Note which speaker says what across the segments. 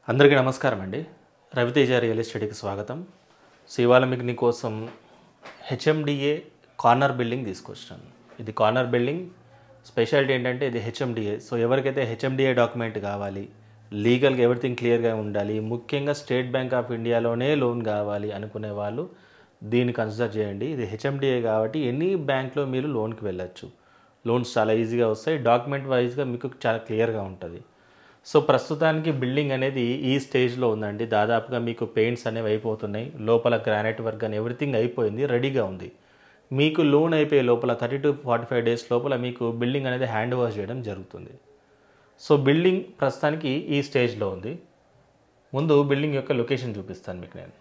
Speaker 1: అందరికీ నమస్కారం అండి రవితేజ రియల్ ఎస్టేట్కి స్వాగతం సో ఇవాళ మీకు నీకోసం హెచ్ఎండిఏ కార్నర్ బిల్డింగ్ తీసుకొచ్చాను ఇది కార్నర్ బిల్డింగ్ స్పెషాలిటీ ఏంటంటే ఇది హెచ్ఎండిఏ సో ఎవరికైతే హెచ్ఎండిఏ డాక్యుమెంట్ కావాలి లీగల్గా ఎవ్రీథింగ్ క్లియర్గా ఉండాలి ముఖ్యంగా స్టేట్ బ్యాంక్ ఆఫ్ ఇండియాలోనే లోన్ కావాలి అనుకునే వాళ్ళు దీన్ని కన్సిడర్ చేయండి ఇది హెచ్ఎండిఏ కాబట్టి ఎనీ బ్యాంక్లో మీరు లోన్కి వెళ్ళొచ్చు లోన్స్ చాలా ఈజీగా వస్తాయి డాక్యుమెంట్ వైజ్గా మీకు చాలా క్లియర్గా ఉంటుంది సో ప్రస్తుతానికి బిల్డింగ్ అనేది ఈ స్టేజ్లో ఉందండి దాదాపుగా మీకు పెయింట్స్ అనేవి అయిపోతున్నాయి లోపల గ్రానైట్ వర్క్ అని ఎవ్రీథింగ్ అయిపోయింది రెడీగా ఉంది మీకు లోన్ అయిపోయే లోపల thirty to forty five days లోపల మీకు బిల్డింగ్ అనేది హ్యాండ్ ఓవర్ చేయడం జరుగుతుంది సో బిల్డింగ్ ప్రస్తుతానికి ఈ స్టేజ్లో ఉంది ముందు బిల్డింగ్ యొక్క లొకేషన్ చూపిస్తాను మీకు నేను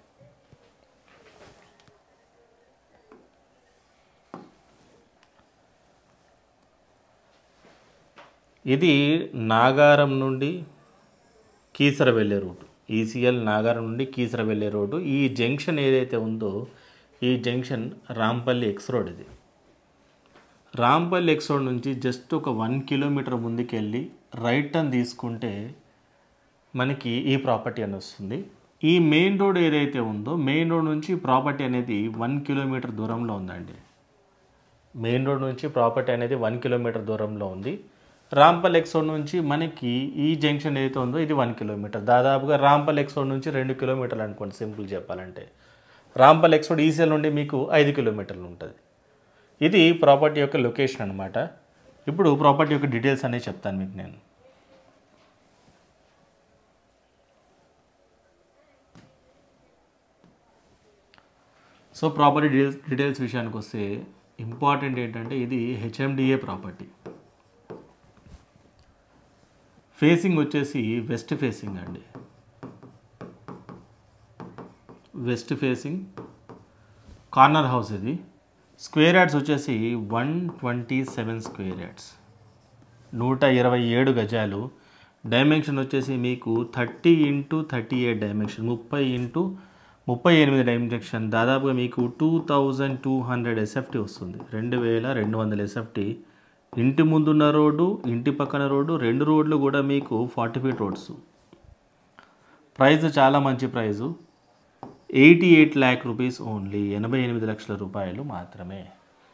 Speaker 1: ఇది నాగారం నుండి కీసర వెళ్ళే రూట్ ఈసీఎల్ నాగారం నుండి కీసర వెళ్ళే రోడ్డు ఈ జంక్షన్ ఏదైతే ఉందో ఈ జంక్షన్ రాంపల్లి ఎక్స్ రోడ్ ఇది రాంపల్లి ఎక్స్ రోడ్ నుంచి జస్ట్ ఒక వన్ కిలోమీటర్ ముందుకెళ్ళి రైట్ టర్న్ తీసుకుంటే మనకి ఈ ప్రాపర్టీ అని వస్తుంది ఈ మెయిన్ రోడ్ ఏదైతే ఉందో మెయిన్ రోడ్ నుంచి ప్రాపర్టీ అనేది వన్ కిలోమీటర్ దూరంలో ఉందండి మెయిన్ రోడ్ నుంచి ప్రాపర్టీ అనేది వన్ కిలోమీటర్ దూరంలో ఉంది రాంపల్ ఎక్సోడ్ నుంచి మనకి ఈ జంక్షన్ ఏదైతే ఉందో ఇది వన్ కిలోమీటర్ దాదాపుగా రాంపల్ ఎక్సోడ్ నుంచి రెండు కిలోమీటర్లు అనుకోండి సింపుల్ చెప్పాలంటే రాంపల్ ఎక్సోడ్ ఈసీఎల్ నుండి మీకు ఐదు కిలోమీటర్లు ఉంటుంది ఇది ప్రాపర్టీ యొక్క లొకేషన్ అనమాట ఇప్పుడు ప్రాపర్టీ యొక్క డీటెయిల్స్ అనేవి చెప్తాను మీకు నేను సో ప్రాపర్టీ డీటెయిల్స్ డీటెయిల్స్ విషయానికి వస్తే ఇంపార్టెంట్ ఏంటంటే ఇది హెచ్ఎండిఏ ప్రాపర్టీ ఫేసింగ్ వచ్చేసి వెస్ట్ ఫేసింగ్ అండి వెస్ట్ ఫేసింగ్ కార్నర్ హౌస్ ఇది స్క్వేర్ యార్డ్స్ వచ్చేసి one twenty seven square yards నూట ఇరవై ఏడు గజాలు డైమెన్షన్ వచ్చేసి మీకు thirty into thirty eight dimension ముప్పై ఇంటూ ముప్పై ఎనిమిది డైమెన్షన్ దాదాపుగా మీకు two thousand two hundred SFT వస్తుంది రెండు వేల రెండు వందల ఎస్ఎఫ్టీ ఇంటి ముందున్న రోడ్డు ఇంటి పక్కన రోడ్డు రెండు రోడ్లు కూడా మీకు ఫార్టీ ఫీట్ రోడ్స్ ప్రైస్ చాలా మంచి price eighty eight lakh rupees only ఎనభై ఎనిమిది లక్షల రూపాయలు మాత్రమే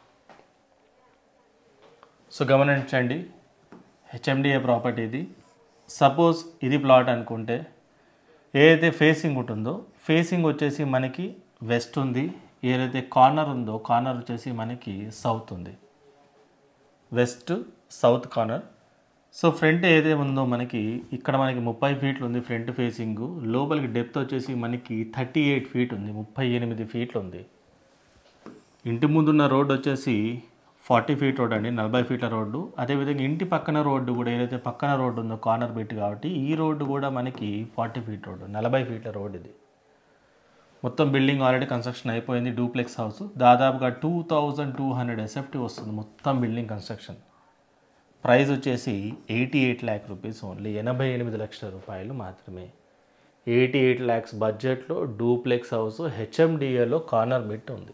Speaker 1: సో గమనించండి హెచ్ఎండిఏ ప్రాపర్టీ ఇది సపోజ్ ఇది ప్లాట్ అనుకుంటే ఏదైతే ఫేసింగ్ ఉంటుందో ఫేసింగ్ వచ్చేసి మనకి వెస్ట్ ఉంది ఏదైతే కార్నర్ ఉందో కార్నర్ వచ్చేసి మనకి సౌత్ ఉంది west south corner so front ఏదైతే ఉందో మనకి ఇక్కడ మనకి ముప్పై ఫీట్లు ఉంది ఫ్రంట్ ఫేసింగ్ లోపలికి డెప్త్ వచ్చేసి మనకి థర్టీ ఎయిట్ ఫీట్ ఉంది ముప్పై ఎనిమిది ఫీట్లు ఉంది ఇంటి ముందున్న రోడ్ వచ్చేసి ఫార్టీ ఫీట్ రోడ్ అండి నలభై ఫీట్ల రోడ్డు అదేవిధంగా ఇంటి పక్కన రోడ్డు కూడా ఏదైతే పక్కన రోడ్డు ఉందో కార్నర్ బిట్ కాబట్టి ఈ రోడ్డు కూడా మనకి ఫార్టీ ఫీట్ రోడ్డు నలభై ఫీట్ల రోడ్ ఇది మొత్తం బిల్డింగ్ ఆల్రెడీ కన్స్ట్రక్షన్ అయిపోయింది డూప్లెక్స్ హౌస్ దాదాపుగా two thousand two hundred SFT వస్తుంది మొత్తం బిల్డింగ్ కన్స్ట్రక్షన్ ప్రైస్ వచ్చేసి eighty eight lakh rupees only ఎనభై ఎనిమిది లక్షల రూపాయలు మాత్రమే ఎయిటీ ఎయిట్ ల్యాక్స్ బడ్జెట్లో డూప్లెక్స్ హౌస్ హెచ్ఎండిఏలో కార్నర్ బిట్ ఉంది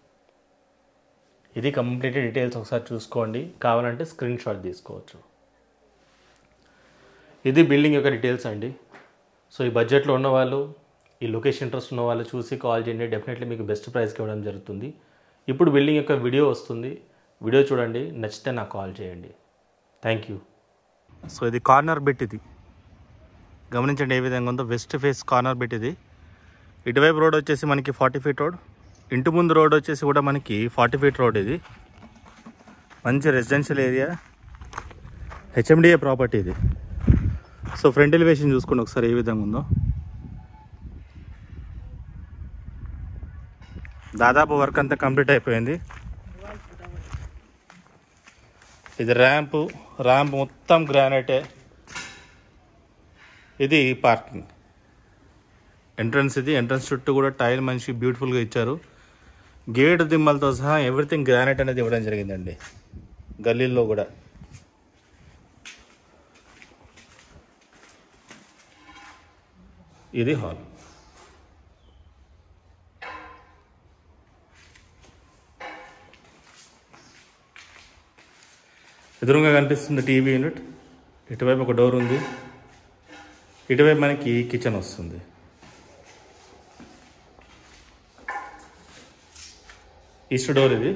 Speaker 1: ఇది కంప్లీట్ డీటెయిల్స్ ఒకసారి చూసుకోండి కావాలంటే స్క్రీన్ షాట్ తీసుకోవచ్చు ఇది బిల్డింగ్ యొక్క డీటెయిల్స్ అండి సో ఈ బడ్జెట్లో ఉన్న వాళ్ళు ఈ లొకేషన్ ఇంట్రెస్ట్ ఉన్న వాళ్ళు చూసి కాల్ చేయండి డెఫినెట్లీ మీకు బెస్ట్ ప్రైస్కి ఇవ్వడం జరుగుతుంది ఇప్పుడు బిల్డింగ్ యొక్క వీడియో వస్తుంది వీడియో చూడండి నచ్చితే నాకు కాల్ చేయండి థ్యాంక్ యూ సో ఇది కార్నర్ బిట్ ఇది గమనించండి ఏ విధంగా ఉందో వెస్ట్ ఫేస్ కార్నర్ బిట్ ఇది ఇటువైపు రోడ్ వచ్చేసి మనకి ఫార్టీ ఫీట్ రోడ్ ఇంటి ముందు రోడ్ వచ్చేసి కూడా మనకి ఫార్టీ ఫీట్ రోడ్ ఇది మంచి రెసిడెన్షియల్ ఏరియా హెచ్ఎండిఏ ప్రాపర్టీ ఇది సో ఫ్రంట్ ఎలివేషన్ చూసుకోండి ఒకసారి ఏ విధంగా ఉందో దాదాపు వర్క్ అంతా కంప్లీట్ అయిపోయింది ఇది ర్యాంపు ర్యాంప్ మొత్తం గ్రానైటే ఇది పార్కింగ్ ఎంట్రన్స్ ఇది ఎంట్రన్స్ చుట్టూ కూడా టైల్ మంచి బ్యూటిఫుల్గా ఇచ్చారు గేట్ దిమ్మలతో సహా ఎవ్రీథింగ్ గ్రానైట్ అనేది ఇవ్వడం జరిగిందండి గల్లీల్లో కూడా ఇది హాల్ ఎదురుగా కనిపిస్తుంది టీవీ యూనిట్ ఇటువైపు ఒక డోర్ ఉంది ఇటువైపు మనకి కిచెన్ వస్తుంది ఈస్ట్ డోర్ ఇది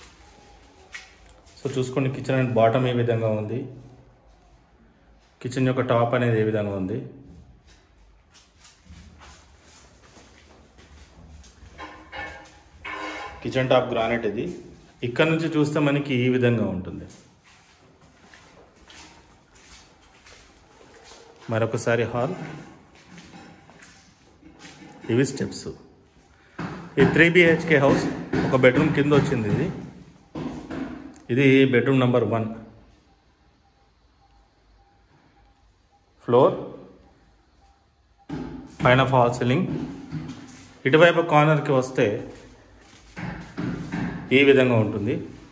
Speaker 1: సో చూసుకోండి కిచెన్ అండ్ బాటమ్ ఏ విధంగా ఉంది కిచెన్ యొక్క టాప్ అనేది ఏ విధంగా ఉంది కిచెన్ టాప్ గ్రానైట్ ఇది ఇక్కడ నుంచి చూస్తే మనకి ఈ విధంగా ఉంటుంది మరొకసారి హాల్ ఇవి స్టెప్స్ ఈ త్రీ బిహెచ్కే హౌస్ ఒక బెడ్రూమ్ కింద వచ్చింది ఇది ఇది బెడ్రూమ్ నంబర్ వన్ ఫ్లోర్ పైన ఫాల్ సీలింగ్ ఇటువైపు కార్నర్కి వస్తే ఈ విధంగా ఉంటుంది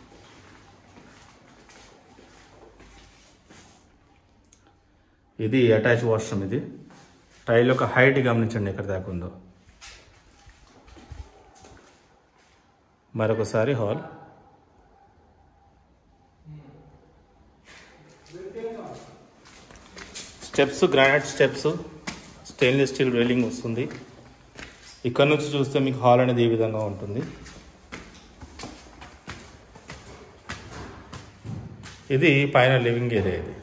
Speaker 1: ఇది అటాచ్ వాష్రూమ్ ఇది టైల్ యొక్క హైట్ గమనించండి ఎక్కడ దాకా ఉందో మరొకసారి hall steps granite steps stainless steel railing వస్తుంది ఇక్కడ నుంచి చూస్తే మీకు హాల్ అనేది ఈ విధంగా ఉంటుంది ఇది పైన లివింగ్ ఏరియా ఇది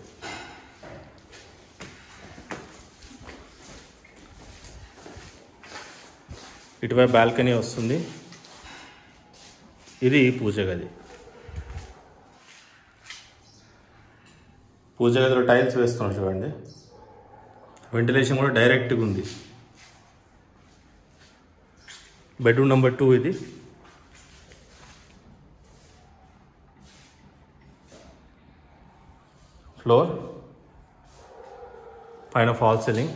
Speaker 1: ఇటువైపు బాల్కనీ వస్తుంది ఇది పూజ గది పూజ గదిలో టైల్స్ వేస్తున్నాం చూడండి వెంటిలేషన్ కూడా డైరెక్ట్గా ఉంది బెడ్రూమ్ నెంబర్ టూ ఇది ఫ్లోర్ పైన ఫాల్ సీలింగ్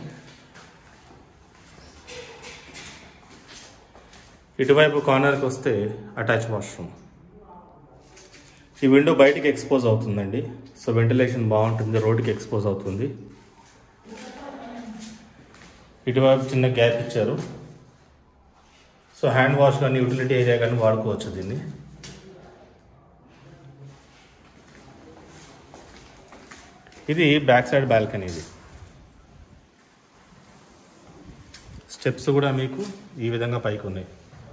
Speaker 1: ఇటువైపు కార్నర్కి వస్తే అటాచ్ వాష్రూమ్ ఈ విండో బయటికి ఎక్స్పోజ్ అవుతుందండి సో వెంటిలేషన్ బాగుంటుంది రోడ్కి ఎక్స్పోజ్ అవుతుంది ఇటువైపు చిన్న గ్యాప్ ఇచ్చారు సో హ్యాండ్ వాష్ కానీ యూటిలిటీ ఏరియా కానీ వాడుకోవచ్చు దీన్ని ఇది బ్యాక్ సైడ్ బాల్కనీ ఇది స్టెప్స్ కూడా మీకు ఈ విధంగా పైకి ఉన్నాయి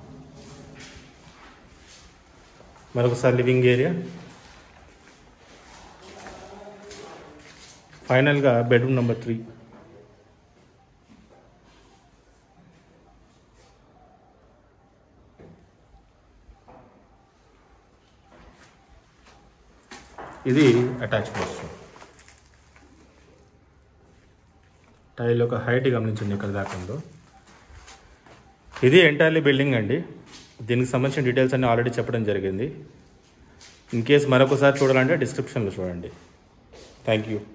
Speaker 1: మరొకసారి లివింగ్ ఏరియా ఫైనల్గా బెడ్రూమ్ నెంబర్ త్రీ ఇది అటాచ్ వాష్రూమ్ టైల్ యొక్క హైట్ గమనించండి ఇక్కడ దాకా ఉందో ఇది ఎంటైర్లీ బిల్డింగ్ అండి దీనికి సంబంధించిన డీటెయిల్స్ అన్ని ఆల్రెడీ చెప్పడం జరిగింది ఇన్ కేస్ మరొకసారి చూడాలంటే డిస్క్రిప్షన్లో చూడండి థ్యాంక్ యూ